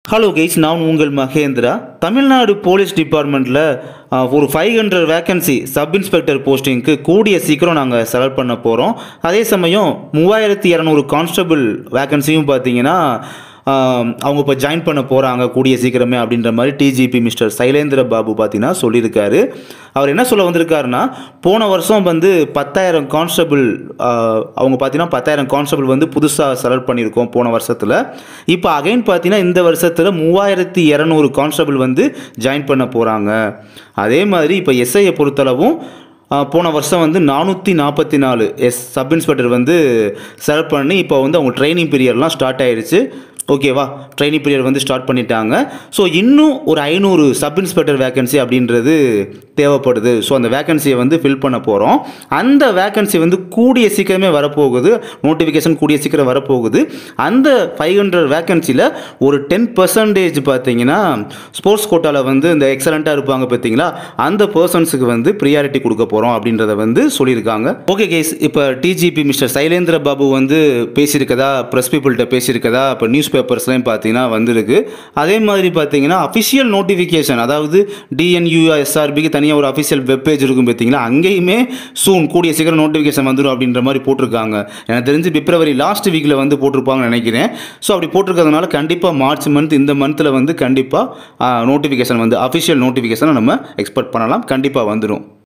hello guys நான் உங்கள் Mahindra Tamil Nadu police டிபார்ட்மெண்ட்டில் ஒரு five hundred vacancy sub inspector போஸ்டிங்க்கு கூடிய சீக்கிரம் நாங்கள் செலக்ட் பண்ண போகிறோம் அதே சமயம் மூவாயிரத்தி இரநூறு கான்ஸ்டபிள் வேக்கன்சியும் பார்த்தீங்கன்னா ஆஹ், அவங்க இப்போ ஜாயின் பண்ண போகிறாங்க கூடிய சீக்கிரமே அப்படின்ற மாதிரி டிஜிபி மிஸ்டர் சைலேந்திர பாபு பார்த்தீங்கன்னா சொல்லியிருக்காரு அவர் என்ன சொல்ல வந்திருக்காருன்னா போன வருஷம் வந்து பத்தாயிரம் கான்ஸ்டபிள் அவங்க பார்த்தீங்கன்னா பத்தாயிரம் கான்ஸ்டபிள் வந்து புதுசாக செலக்ட் பண்ணியிருக்கோம் போன வருஷத்தில் இப்போ அகைன் பார்த்தீங்கன்னா இந்த வருஷத்தில் மூவாயிரத்தி இரநூறு கான்ஸ்டபிள் வந்து ஜாயின் பண்ண போகிறாங்க அதே மாதிரி இப்போ எஸ்ஐயை பொறுத்தளவும் ஆ, போன வருஷம் வந்து நானூற்றி நாற்பத்தி நாலு எஸ் சப் இன்ஸ்பெக்டர் வந்து செலக்ட் பண்ணி இப்போ வந்து அவங்க ட்ரைனிங் பீரியட்லாம் ஸ்டார்ட் ஆயிடுச்சு ஓகேவா ட்ரைனிங் பீரியட் வந்து ஸ்டார்ட் பண்ணிட்டாங்க ஸோ இன்னும் ஒரு ஐநூறு சப் இன்ஸ்பெக்டர் வேகன்சி அப்படின்றது தேவைப்படுது ஸோ அந்த வேகன்சியை வந்து ஃபில் பண்ண போகிறோம் அந்த வேகன்சி வந்து கூடிய சீக்கிரமே வரப்போகுது நோட்டிஃபிகேஷன் கூடிய சீக்கிரம் வரப்போகுது அந்த ஃபைவ் ஹண்ட்ரட் வேகன்சியில் ஒரு டென் பர்சன்டேஜ் பார்த்தீங்கன்னா ஸ்போர்ட்ஸ் கோட்டாவில் வந்து இந்த எக்ஸலண்ட்டாக இருப்பாங்க பார்த்தீங்களா அந்த பர்சன்ஸுக்கு வந்து ப்ரியாரிட்டி கொடுக்க போகிறோம் அப்படின்றத வந்து சொல்லியிருக்காங்க ஓகே கேஸ் இப்போ டிஜிபி மிஸ்டர் சைலேந்திர பாபு வந்து பேசியிருக்கதா ப்ரெஸ் பீப்புள்கிட்ட பேசியிருக்கதா இப்போ நியூஸ் பேப்பர்ஸ்லையும் பார்த்தீங்கன்னா வந்திருக்கு அதே மாதிரி பார்த்தீங்கன்னா அஃபிஷியல் நோட்டிஃபிகேஷன் அதாவது டிஎன்யூஎஸ்ஆர்பிக்கு தனியாக ஒரு அஃபிஷியல் வெப்பேஜ் இருக்கும் பார்த்தீங்களா அங்கேயுமே சூன் கூடிய சீக்கிரம் நோட்டிஃபிகேஷன் வந்துடும் அப்படின்ற மாதிரி போட்டிருக்காங்க எனக்கு தெரிஞ்சு பிப்ரவரி லாஸ்ட் வீக்கில் வந்து போட்டிருப்பாங்கன்னு நினைக்கிறேன் ஸோ அப்படி போட்டிருக்கிறதுனால கண்டிப்பாக மார்ச் மந்த் இந்த மந்தில் வந்து கண்டிப்பாக நோட்டிஃபிகேஷன் வந்து அஃபிஷியல் நோட்டிஃபிகேஷனை நம்ம எக்ஸ்பெக்ட் பண்ணலாம் கண்டிப்பாக வந்துடும்